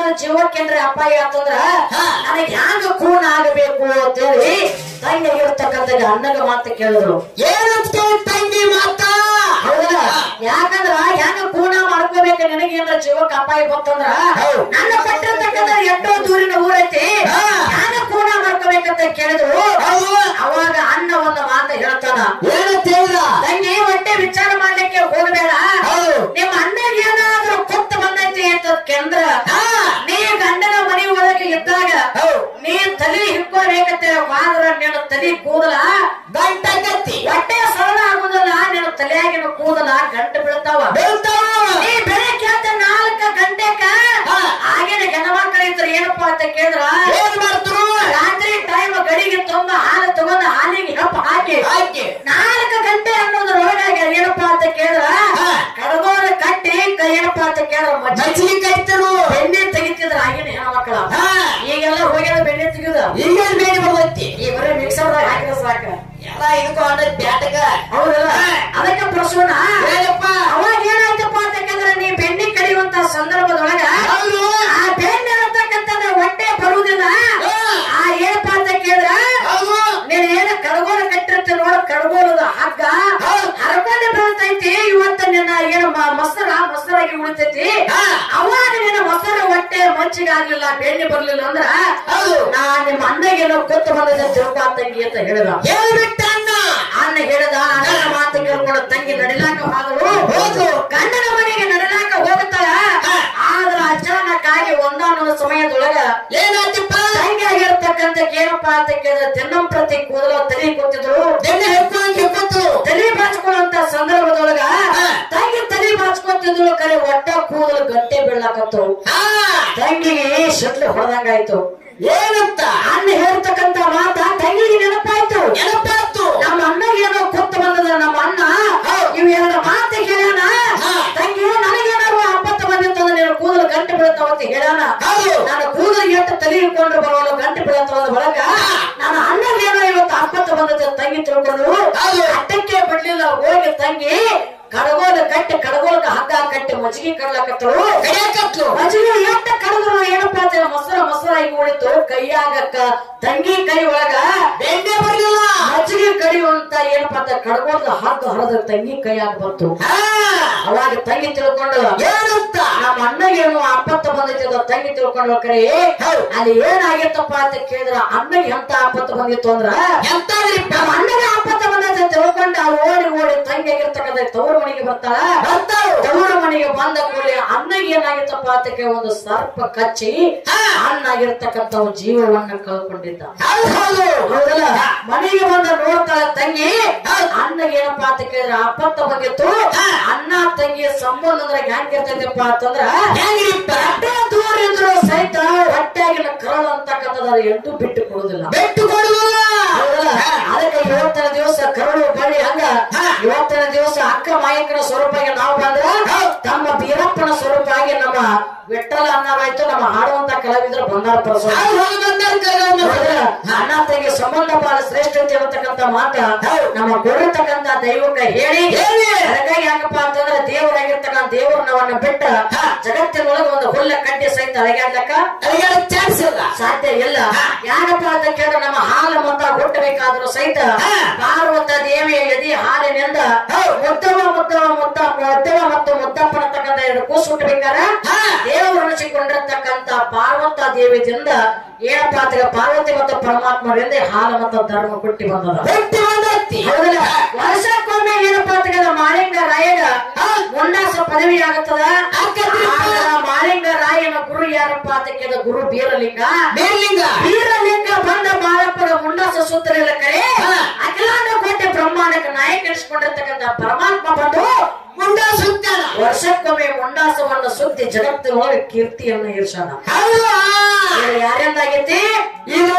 ಏನಾದ್ರು ಜೀವಕ್ಕೇನ್ರ ಅಪಾಯ ಆತಂದ್ರ ಹಾ. ನನಗೆ ಹ್ಯಾಂಗ ಕೂನ ಆಗಬೇಕು ಅಂತೇಳಿ ತಂಗಿರ್ತಕ್ಕಂಥ ಅಣ್ಣಗ ಮಾತು ಕೇಳಿದ್ರು ಏನಂತ ತಂಗಿ ಮಾತ ಹೌದಲ್ಲ ಯಾಕಂದ್ರ ಹೆಂಗ ಕೂನ ಮಾಡ್ಕೋಬೇಕು ನಿನಗೆ ಏನಾರ ಜೀವಕ್ಕೆ ಅಪಾಯ ಬಂತಂದ್ರ ಹೌದು. ನನ್ನ ಪಟ್ಟಿರ್ತಕ್ಕಂಥ ಎಷ್ಟೋ ದೂರಿನ ಊರೈತಿ ಹಾ. ಹ್ಯಾಂಗ ಕೂನ ಮಾಡ್ಕೋಬೇಕಂತ ಕೇಳಿದ್ರು ಹೌದು ಅವಾಗ ಅಣ್ಣ ಒಂದು ಮಾತು ಹೇಳ್ತಾನ ಏನಂತ ಹೇಳಿದ ತಂಗಿ ಹೊಟ್ಟೆ ವಿಚಾರ ಮಾಡ್ಲಿಕ್ಕೆ ಹೋಗಬೇಡ ಹೌದು ನಿಮ್ಮ ಅಣ್ಣಗೆ ಏನಾದ್ರೂ ಕೊತ್ತು ಬಂದೈತಿ ಅಂತ ಕೇಂದ್ರ ಹಾ. ನೀ ಗಂಡನ ಮನೆ ಒಳಗೆ ಇದ್ದಾಗ ಹೌದು ನೀ ತಲೆ ಹಿಕ್ಕೋಬೇಕಂತ ಮಾದ್ರ ನಿನ್ನ ತಲೆ ಕೂದಲ ಗಂಟ ಗತ್ತಿ ಹೊಟ್ಟೆ ಸರಳ ಆಗುದಿಲ್ಲ ನಿನ್ನ ತಲೆಯಾಗಿನ ಕೂದಲ ಗಂಟು ಬೀಳ್ತಾವ ಬೀಳ್ತಾವ ನೀ ಬೆಳಗ್ಗೆ ಎದ್ದ ನಾಲ್ಕ ಗಂಟೆಕ ಹಾ. ಆಗಿನ ಹೆಣ್ಮಕ್ಳು ಇದ್ರು ಏನಪ್ಪಾ ಅಂತ ಕೇಳಿದ್ರ ಏನ್ ಮಾಡ್ತರು ರಾತ್ರಿ ಟೈಮ್ ಗಡಿಗೆ ತುಂಬ ಹಾಲು ತಗೊಂಡು ಹಾಲಿಗೆ ಹೆಪ್ಪ ಹಾಕಿ ಹಾಕಿ ನಾಲ್ಕು ಗಂಟೆ ಅನ್ನೋದ್ರೊಳಗಾಗ ಏನಪ್ಪಾ ಅಂತ ಕೇಳಿದ್ರ ಹಾ. ಕಡಗೋಲ ಕಟ್ಟಿ ಕ- ಏನಪ್ಪಾ ಅಂತ ಕೇಳಿದ್ರ ಮಜ್ಜಿಗೆ ಮಜ್ಜಿಗೆ ಕಟ್ತರು ಬೆಣ್ಣೆ ತೆಗಿತಿದ್ರ ಆಗಿನ ಹೆಣ್ಮಕ್ಳ ಹಾ ಈಗೆಲ್ಲ ಹೋಗ್ಯದ ಬೆಣ್ಣೆ ತೆಗಿದ ಈಗೇನ್ ಬೇಡಿ ಬರ್ತೈತಿ ಈ ಬರೀ ಮಿಕ್ಸರ್ದಾಗ ಹಾಕಿದ್ರೆ ಸಾಕ ಎಲ್ಲ ಇದಕ್ಕೊಂಡ ಬ್ಯಾಟಗ ಹೌದಲ್ಲ ಹಾ. ಅದಕ್ಕೆ ಪ್ರಶ್ನ ಏನಪ್ಪ ಅವಾಗ ಏನಾಯ್ತಪ್ಪ ಅಂತ ಕೇಳಿದ್ರೆ ನೀ ಬೆಣ್ಣೆ ಕಡಿಯುವಂತ ಸಂದರ್ಭದೊಳಗ ಹೌದು ಆ ಬೆಣ್ಣೆ ಅನ್ನತಕ್ಕಂಥದ್ದು ಹೊಟ್ಟೆ ಬರುವುದಿಲ್ಲ ಹಾ. ಆ ಏನಪ್ಪಾ ಅಂತ ಕೇಳಿದ್ರ ಹೌದು ನೀನ್ ಏನ ಕಡಗೋಲ ಕಟ್ಟಿರ್ತಿ ನೋಡ ಕಡಗೋಲದ ಹಗ್ಗ ಹೌದು. ಹರಕೊಂಡೆ ಬೀಳ್ತೈತಿ ಇವತ್ತ ನಿನ್ನ ಏನು ಮ- ಮೊಸರ ಮೊಸರಾಗಿ ಉಳಿತೈತಿ ಹಾ. ಅವಾಗ ನಿನ್ನ ಮೊಸರ ಹೊಟ್ಟೆ ಮಂಚಿಗೆ ಆಗ್ಲಿಲ್ಲ ಬೆಣ್ಣೆ ಬರ್ಲಿಲ್ಲ ಅಂದ್ರ ಹೌದು. ನಾ ನಿಮ್ಮ ಅಣ್ಣಗೇನೋ ಕೊತ್ತು ಬಂದದ ತಿಳ್ಕೊ ತಂಗಿ ಅಂತ ಹೇಳಿದ ಹೇಳ್ಬಿಟ್ಟ ಅಣ್ಣ ಅಣ್ಣ ಹೇಳಿದ ಅಣ್ಣನ ಮಾತು ಕೇಳ್ಕೊಂಡು ತಂಗಿ ನಡಿಲಾಕ ಹೋದಳು ಹೌದು. ಗಂಡನ ಮನೆಗೆ ನಡಿಲಾಕ ಹೋಗುತ್ತಾಳ ಹಾ. ಆದ್ರ ಅಚಾನಕ್ ಆಗಿ ಒಂದಾನೊಂದು ಸಮಯದೊಳಗ ಏನಾಯ್ತಪ್ಪ ತಂಗಿ ಆಗಿರ್ತಕ್ಕಂಥ ಏನಪ್ಪಾ ಅಂತ ಕೇಳಿದ್ರೆ ದಿನಂ ಪ್ರತಿ ಕೂದಲು ತಲೆ ಕೂತಿದ್ರು ಎಣ್ಣೆ ಹೆಕ್ಕೊಂಡ್ ಹೆಕ್ಕೊತ್ತು ತಲೆ ಬಾಚ್ಕೊಳ್ಳುವಂತ ಸಂದರ್ಭದೊಳಗ ಹಾ. ತಂಗಿ ತಲೆ ಬಾಚ್ಕೊತಿದ್ರು ಕರೆ ಒಟ್ಟ ಕೂದಲು ಗಂಟೆ ಬೀಳಾಕತ್ತು ಹಾ ತಂಗಿಗೆ ಶಟ್ಲು ಹೊಡೆದಂಗಾಯ್ತು ಏನಂತ ಅಣ್ಣ ಹೇಳ್ತಕ್ಕಂತ ಮಾತ ತಂಗಿಗೆ ನೆನಪಾಯ್ತು ನೆನಪಾತು ನಮ್ಮ ಅಣ್ಣಗೆ ಏನೋ ಕೊತ್ತು ಬಂದದ ನಮ್ಮ ಅಣ್ಣ ಹೌದು. ಇವ್ ಎರಡು ಮಾತು ಹೇಳ್ಯಾನ ಹಾ. ತಂಗಿ ನನಗೇನಾರು ಆಪತ್ತು ಬಂದಿತ್ತು ಅಂದ್ರೆ ನೀನು ಕೂದಲು ಗಂಟೆ ಬೀಳ್ತಾವ ಅಂತ ಹೇಳ್ಯಾನ ಹೌದು ನಾನು ಕೂದಲು ಎಟ್ಟು ತಲೆ ಹಿಡ್ಕೊಂಡ್ರೆ ಬರೋಲ್ಲ ಗಂಟೆ ಬೀಳತ್ತದ ಬಳಗ ನಾನು ಅಣ್ಣಗೇನೋ ಇವತ್ತು ಆಪತ್ತು ಬಂದದ ತಂಗಿ ತಿಳ್ಕೊಂಡು ಹೌದು. ಅಟ್ಟಕ್ಕೆ ಬಿಡ್ಲಿಲ್ಲ ಹೋಗಿ ತಂಗಿ ಕಡಗೋಲ ಕಟ್ಟಿ ಕಡಗೋಲಕ ಹಗ್ಗ ಕಟ್ಟಿ ಮಜ್ಜಿಗೆ ಕಡ್ಲಕತ್ತಳು ಕಡಿಯಾಕತ್ಲು ಮಜ್ಜಿಗೆ ಎಟ್ಟ ಕಡದ್ರು ಏನಪ್ಪಾ ಅಂತ ಮೊಸರ ಮೊಸರಾಗಿ ಉಳಿತು ಕೈಯಾಗ ಕ- ತಂಗಿ ಕೈ ಒಳಗ ಬೆಣ್ಣೆ ಬರ್ಲಿಲ್ಲ ಮಜ್ಜಿಗೆ ಕಡಿಯುವಂತ ಏನಪ್ಪಾ ಅಂತ ಕಡ್ಗೋಲ್ದ ಹಗ್ಗ ಹರಿದ ತಂಗಿ ಕೈಯಾಗ ಬಂತು ಹಾ ಅವಾಗ ತಂಗಿ ತಿಳ್ಕೊಂಡು ಏನಂತ ನಮ್ಮ ಅಣ್ಣಗೇನು ಆಪತ್ತು ಬಂದೈತಿ ಅದು ತಂಗಿ ತಿಳ್ಕೊಂಡು ಕರೆ ಹೌದು. ಅಲ್ಲಿ ಏನಾಗಿತ್ತಪ್ಪ ಅಂತ ಕೇಳಿದ್ರ ಅಣ್ಣಗೆ ಎಂತ ಆಪತ್ತು ಬಂದಿತ್ತು ಅಂದ್ರ ಎಂತಾದ್ರಿಪ್ಪ ನಮ್ಮ ಅಣ್ಣಗೆ ಆಪತ್ತು ಬಂದೈತಿ ಅಂತ ತಿಳ್ಕೊಂಡ ಓಡಿ ಓಡಿ ತಂಗಿ ಆಗಿರ್ತಕ್ಕಂಥ ತವರು ಮನೆಗೆ ಬರ್ತಾಳ ಬರ್ತಾಳು ತವರು ಮನೆಗೆ ಬಂದ ಕೂಡಲೇ ಅಣ್ಣಗೆ ಏನಾಗಿತ್ತಪ್ಪ ಅಂತ ಕೇಳಿ ಒಂದು ಸರ್ಪ ಕಚ್ಚಿ ಹಾ. ಅಣ್ಣಾಗಿರ್ತಕ್ಕಂಥ ಜೀವವನ್ನ ಕಳ್ಕೊಂಡಿದ್ದ ಹೌದು ಹೌದು ಹೌದಲ್ಲ ಮನೆಗೆ ಬಂದ ನೋಡ್ತಾಳ ತಂಗಿ ಅಣ್ಣಗೆ ಏನಪ್ಪಾ ಅಂತ ಕೇಳಿದ್ರೆ ಆಪತ್ತ ಬಂದಿತ್ತು ಅಣ್ಣ ತಂಗಿ ಸಂಬಂಧ ಅಂದ್ರೆ ಹೆಂಗಿರ್ತೈತಪ್ಪ ಅಂತಂದ್ರ ಹೆಂಗ್ರಿಪ್ಪ ಎಷ್ಟೇ ದೂರ ಇದ್ರು ಸಹಿತ ಹೊಟ್ಟೆಗಿನ ಕರಳು ಅಂತಕ್ಕಂಥದ್ದು ಅದು ಎಂದೂ ಬಿಟ್ಟು ಕೊಡುದಿಲ್ಲ ಬೆಟ್ಟು ಕೊಡುದಿಲ್ಲ ಹೌದಲ್ಲ? ಅದಕ್ಕೆ ಇವತ್ತಿನ ದಿವಸ ಕರುಳು ಬಳಿ ಹಂಗ ಹಾ. ಇವತ್ತಿನ ದಿವಸ ಅಕ್ಕ ಮಾಯಕನ ಸ್ವರೂಪಾಗಿ ನಾವು ಬಂದ್ರ ತಮ್ಮ ಬೀರಪ್ಪನ ಸ್ವರೂಪ ಆಗಿ ನಮ್ಮ ವಿಠಲ ಅನ್ನವಾಯ್ತು ನಮ್ಮ ಹಾಡುವಂತ ಕಲಾವಿದರು ಬಂಗಾರ ಪರಸ್ವಾಮಿ ಹೌದು ಹೌದು ಬಂದಾರ ಕೈಗೊಂಡು. ಹೌದಲ್ಲ? ಅಣ್ಣ ತಂಗಿ ಸಂಬಂಧ ಬಹಳ ಶ್ರೇಷ್ಠ ಅಂತ ಹೇಳ್ತಕ್ಕಂಥ ಮಾತ ನಮ್ಮ ಕೊಡಿರ್ತಕ್ಕಂಥ ದೈವಕ್ಕ ಹೇಳಿ ಹೇಳಿ. ಅದಕ್ಕಾಗಿ ಯಾಕಪ್ಪ ಅಂತಂದ್ರೆ ದೇವರಾಗಿರ್ತಕ್ಕಂಥ ದೇವರನ್ನವನ್ನ ಬಿಟ್ಟ ಜಗತ್ತಿನೊಳಗೆ ಒಂದು ಹುಲ್ಲ ಕಡ್ಡಿ ಸಹಿತ ಅಳಗ್ಯಾಡ್ಲಕ್ಕ ಅಲ್ಲಿಗೆಲ್ಲ ಚಾನ್ಸ್ ಇಲ್ಲ ಸಾಧ್ಯ ಇಲ್ಲ ಯಾಕಪ್ಪ ಅಂತ ಕೇಳಿದ್ರೆ ನಮ್ಮ ಹಾಲು ಮತ ಹುಟ್ಟಬೇಕಾದ್ರೂ ಸಹಿತ ಹಾ. ಪಾರ್ವತ ದೇವಿಯ ಯದಿ ಹಾಲಿನಿಂದ ಮುದ್ದವ ಮುದ್ದವ ಮುದ್ದ ಮುದ್ದವ ಮತ್ತು ಮುದ್ದಪ್ಪನ ತಕ್ಕಂತ ಎರಡು ಕೂಸು ಹುಟ್ಟಬೇಕಾರ ಹಾ. ದೇವರು ಅನಿಸಿಕೊಂಡಿರ್ತಕ್ಕಂತ ಪಾರ್ವತ ದೇವಿಯಿಂದ ಏನಪ್ಪ ಅಂತ ಪಾರ್ವತಿ ಮತ್ತು ಪರಮಾತ್ಮರಿಂದ ಹಾಲು ಮತ್ತು ಧರ್ಮ ಹುಟ್ಟಿ ಬಂದದ ಹುಟ್ಟಿ ಬಂದೈತಿ ಹೌದಲ್ಲ ವರ್ಷಕ್ಕೊಮ್ಮೆ ಏನಪ್ಪಾ ಅಂತ ಕೇಳಿದ್ರೆ ಮಾಳಿಂಗ ರಾಯಗ ಉಲ್ಲಾಸ ಪದವಿ ಆಗುತ್ತದ ಆಕತ್ರಿ. ಆಗ ಮಾಳಿಂಗ ರಾಯನ ಗುರು ಯಾರಪ್ಪ ಅಂತ ಕೇಳಿದ ಗುರು ಬೀರಲಿಂಗ ಬೇರ್ಲಿಂಗ ವೀರಲಿಂಗ ಬಂದ ಬಾಳಪ್ಪನ ಮುಂಡಾಸ ಸೂತ್ರಲ್ಲ ಕರೆ ಹಾ. ಅಖಿಲಾಂಡ ಕೋಟೆ ಬ್ರಹ್ಮಾಂಡಕ್ಕೆ ನಾಯಕ ಎನಿಸಿಕೊಂಡಿರ್ತಕ್ಕಂಥ ಪರಮಾತ್ಮ ಬಂದು ಮುಂಡ ಸುತ್ತಾನ ವರ್ಷಕ್ಕೊಮ್ಮೆ ಮುಂಡಾಸವನ್ನು ಸುದ್ದಿ ಜಗತ್ತಿನೊಳಗೆ ಕೀರ್ತಿಯನ್ನು ಇರ್ಸೋಣ ಹೌದು ಇದು ಯಾರಿಂದಾಗೈತಿ ಇದು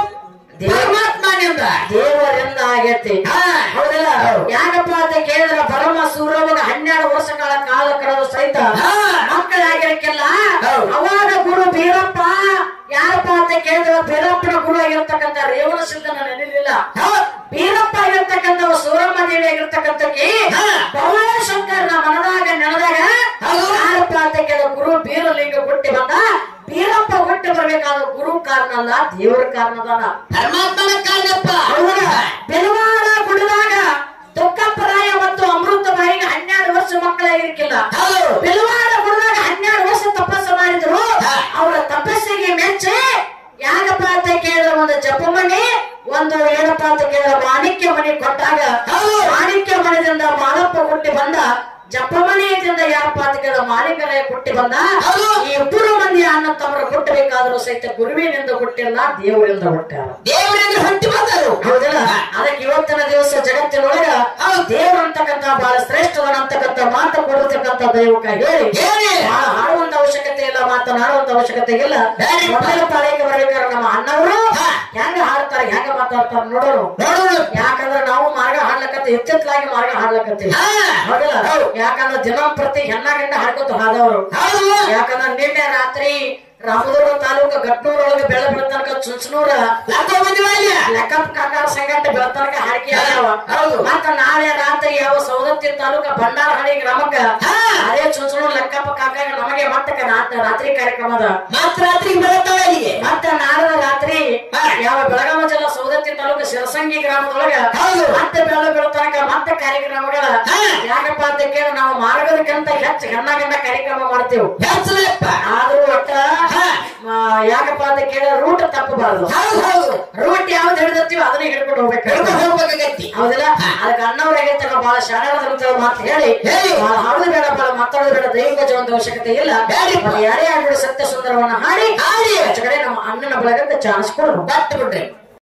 ಪರಮಾತ್ಮನಿಂದ ದೇವರಿಂದ ಆಗೈತಿ ಹಾ. ಹೌದಲ್ಲ ಯಾಕಪ್ಪ ಅಂತ ಕೇಳಿದ್ರ ಪರಮ ಸೂರ್ಯವಾಗ ಹನ್ನೆರಡು ವರ್ಷಗಳ ಕಾಲ ಕಳೆದು ಸಹಿತ ಹಾ. ಮಕ್ಕಳಾಗಿರಕ್ಕೆಲ್ಲ ಹೌದು. ಅವಾಗ ಗುರು ಬೀರಪ್ಪ ಯಾರಪ್ಪ ಅಂತ ಕೇಳಿದ್ರ ಬೀರಪ್ಪನ ಗುರು ಆಗಿರ್ತಕ್ಕಂಥ ರೇವಣ ಸಿದ್ಧನ ನೆನಲಿಲ್ಲ ಬೀರಪ್ಪ ಆಗಿರ್ತಕ್ಕಂಥ ಸೂರಮ್ಮ ದೇವಿ ಆಗಿರ್ತಕ್ಕಂಥಕ್ಕೆ ಹಾ. ಭವಾಶಂಕರನ ಮನದಾಗ ನೆನದಾಗ ಹೌದು. ಯಾರಪ್ಪ ಅಂತ ಕೇಳಿದ ಗುರು ಬೀರಲಿಂಗ ಹುಟ್ಟಿ ಬಂದ ಬೀರ ಹುಟ್ಟಿ ಬರ್ಬೇಕಾದ ಗುರು ಕಾರಣ ಅಲ್ಲ ದೇವರ ಕಾರಣ ಅದಾನ ಪರಮಾತ್ಮನ ಕಾರಣಪ್ಪ ಹೌದಾ? ಬೆಲವಾಡ ಗುಡಿದಾಗ ದುಃಖಪರಾಯ ಮತ್ತು ಅಮೃತ ಬಾಯಿಗೆ ಹನ್ನೆರಡು ವರ್ಷ ಮಕ್ಕಳಾಗಿರ್ಕಿಲ್ಲ ಹೌದು ಬೆಲವಾಡ ಗುಡಿದಾಗ ಹನ್ನೆರಡು ವರ್ಷ ತಪಸ್ಸು ಮಾಡಿದ್ರು ಹಾ. ಅವರ ತಪಸ್ಸಿಗೆ ಮೆಚ್ಚಿ ಯಾಗಪ್ಪ ಅಂತ ಕೇಳಿದ ಒಂದು ಜಪಮಣಿ ಒಂದು ಏನಪ್ಪ ಅಂತ ಕೇಳಿದ ಮಾಣಿಕ್ಯ ಮಣಿ ಕೊಟ್ಟಾಗ ಹೌದು. ಮಾಣಿಕ್ಯ ಮಣಿದಿಂದ ಮಾಲಪ್ಪ ಹುಟ್ಟಿ ಬಂದ ಜಪಮಣಿಯಿಂದ ಯಾರಪ್ಪ ಅಂತ ಕೇಳಿದ ಮಾಲಿಕಲಯ ಹುಟ್ಟಿ ಬಂದ ಹೌದು. ಈ ಇಬ್ಬರು ಮಂದಿ ಅಣ್ಣ ತಮ್ಮರು ಹುಟ್ಟಬೇಕಾದ್ರೂ ಸಹಿತ ಗುರುವಿನಿಂದ ಹುಟ್ಟಿಲ್ಲ ದೇವರಿಂದ ಹುಟ್ಟ್ಯಾರ ದೇವರಿಂದ ಹುಟ್ಟಿ ಬಂದರು ಹೌದಿಲ್ಲ ಅದಕ್ಕೆ ಇವತ್ತಿನ ದಿವಸ ಜಗತ್ತಿನೊಳಗ ಹೌದು. ದೇವರು ಅಂತಕ್ಕಂತ ಬಹಳ ಶ್ರೇಷ್ಠವನಂತಕ್ಕಂತ ಮಾತು ಕೊಡತಕ್ಕಂತ ದೈವಕ ಹೇಳಿ ಹೇಳಿ. ಬಹಳ ಹಾಡುವಂತ ಅವಶ್ಯಕತೆ ಇಲ್ಲ ಮಾತನಾಡುವಂತ ಅವಶ್ಯಕತೆ ಇಲ್ಲ ಹೇಳಿ. ಮೊದಲ ಪಾಳಿಗೆ ಬರ್ಬೇಕಾದ್ರೆ ನಮ್ಮ ಅಣ್ಣವರು ಹಾ. ಹೆಂಗ ಹಾಡ್ತಾರೆ ಹೆಂಗ ಮಾತಾಡ್ತಾರ ನೋಡೋರು ನೋಡೋಣ ಯಾಕಂದ್ರೆ ನಾವು ಮಾರ್ಗ ಹಾಡ್ಲಕತ್ತಿ ಎಚ್ಚೆತ್ತಲಾಗಿ ಮಾರ್ಗ ಹಾಡ್ಲಕತ್ತೀವಿ ಹಾ. ಹೌದಿಲ್ಲ ಹೌದು. ಯಾಕಂದ್ರೆ ದಿನಂಪ್ರತಿ ಹೆಣ್ಣ ಗಂಡ ಹಾಡ್ಕೊತ ಹಾದವರು ಹೌದು ಯಾಕಂದ್ರೆ ನಿನ್ನೆ ರಾತ್ರಿ ರಾಮದುರ್ಗ ತಾಲೂಕು ಗಟ್ನೂರೊಳಗೆ ಬೆಳೆ ಬೆಳತನಕ ಚುಂಚನೂರ ಲಾಕೋ ಬಂದಿವಲ್ಲ ಲೆಕ್ಕಪ್ಪ ಕಾಕಾರ ಸಂಗಟ ಬೆಳತನಕ ಹಾಡಿಕೆ ಆಗ್ಯಾವ ಹೌದು. ಮತ್ತ ನಾಳೆ ರಾತ್ರಿ ಯಾವ ಸೌದತ್ತಿ ತಾಲೂಕ ಭಂಡಾರಹಳ್ಳಿ ಗ್ರಾಮಕ್ಕ ಹಾ. ಅದೇ ಚುಂಚನೂರು ಲೆಕ್ಕಪ್ಪ ಕಾಕಾಗ ನಮಗೆ ಮತ್ತಕ ರಾತ್ರಿ ರಾತ್ರಿ ಕಾರ್ಯಕ್ರಮದ ಮಾತ್ರ ರಾತ್ರಿ ಬರುತ್ತಾವ ಇಲ್ಲಿಗೆ ಮತ್ತ ನಾಡದ ರಾತ್ರಿ ಹಾ. ಯಾವ ಬೆಳಗಾವಿ ಜಿಲ್ಲಾ ಸೌದತ್ತಿ ತಾಲೂಕು ಶಿರಸಂಗಿ ಗ್ರಾಮದೊಳಗ ಹೌದು. ಮತ್ತೆ ಬೆಳೆ ಬೆಳತನಕ ಮತ್ತೆ ಕಾರ್ಯಕ್ರಮಗಳ ಹಾ. ಯಾಕಪ್ಪ ಅಂತ ಕೇಳಿ ನಾವು ಮಾರ್ಗದಕ್ಕಿಂತ ಹೆಚ್ಚು ಗಂಡ ಗಂಡ ಕಾರ್ಯಕ್ರಮ ಮಾಡ್ತೇವೆ ಹೆಚ್ಚಲಪ್ಪ ಆದ್ರೂ ಒಟ್ಟ ಹಾ. ಆ, ಯಾಕಪ್ಪ ಅಂತ ಕೇಳಿ ರೂಟ್ ತಪ್ಪಬಾರದು ಹೌದು ಹೌದು ರೂಟ್ ಯಾವ್ದು ಹಿಡಿದತ್ತೀವಿ ಅದನ್ನ ಹಿಡ್ಕೊಂಡು ಹೋಗ್ಬೇಕು ಹಿಡ್ಕೊಂಡು ಹೋಗ್ಬೇಕಾಗತ್ತಿ ಹೌದಿಲ್ಲ ಅದಕ್ಕೆ ಅಣ್ಣವರಾಗಿರ್ತಾಗ ಬಹಳ ಶಾಣಾದ ಮಾತು ಹೇಳಿ ಹೇಳಿ. ಬಹಳ ಹಾಡುದು ಬೇಡ ಬಹಳ ಮಾತಾಡೋದು ಬೇಡ ದೈವಿಕ ಜೀವನದ ಅವಶ್ಯಕತೆ ಇಲ್ಲ ಹೇಳಿ. ಮತ್ತೆ ಯಾರೇ ಆಗ್ಬಿಡು ಸತ್ಯ ಸುಂದರವನ್ನ ಹಾಡಿ ಹಾಡಿ. ಆಚೆ ಕಡೆ ನಮ್ಮ ಅಣ್ಣನ ಬಳಗಕ್ಕೆ ಚಾನ್ಸ್ ಕೊಡು ಬಟ್ ಬಿಡ್ರಿ